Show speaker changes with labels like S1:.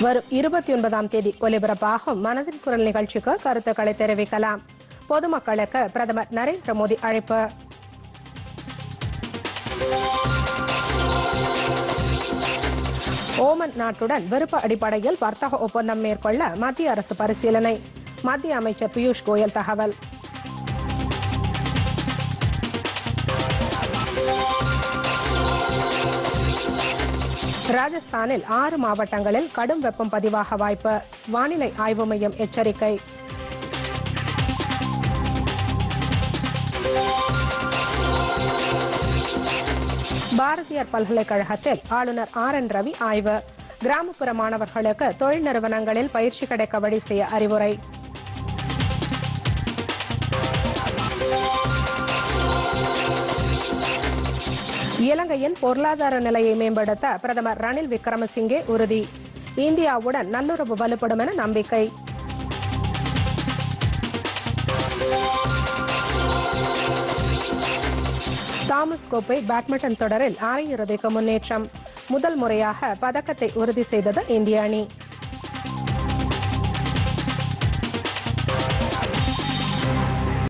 S1: வரும் இருபத்தி ஒன்பதாம் தேதி ஒலிபரப்பாகும் மனதின் குரல் நிகழ்ச்சிக்கு கருத்துக்களை தெரிவிக்கலாம் பொதுமக்களுக்கு பிரதமர் நரேந்திர மோடி அழைப்பு ஓமன் நாட்டுடன் விருப்ப அடிப்படையில் வர்த்தக ஒப்பந்தம் மேற்கொள்ள மத்திய அரசு பரிசீலனை மத்திய அமைச்சர் பியூஷ் கோயல் தகவல் ராஜஸ்தானில் ஆறு மாவட்டங்களில் கடும் வெப்பம் பதிவாக வாய்ப்பு வானிலை ஆய்வு மையம் எச்சரிக்கை பாரதியார் பல்கலைக்கழகத்தில் ஆளுநர் ஆர் என் ரவி ஆய்வு கிராமப்புற மாணவர்களுக்கு தொழில் நிறுவனங்களில் பயிற்சி கிடைக்க வழி செய்ய அறிவுரை இலங்கையின் பொருளாதார நிலையை மேம்படுத்த பிரதமர் ரணில் விக்ரமசிங்கே உறுதி இந்தியாவுடன் நல்லுறவு வலுப்படும் என நம்பிக்கை தாமஸ் கோப்பை பேட்மிண்டன் தொடரில் அரையிறுதிக்கு முன்னேற்றம் முதல் முறையாக பதக்கத்தை உறுதி செய்தது இந்திய அணி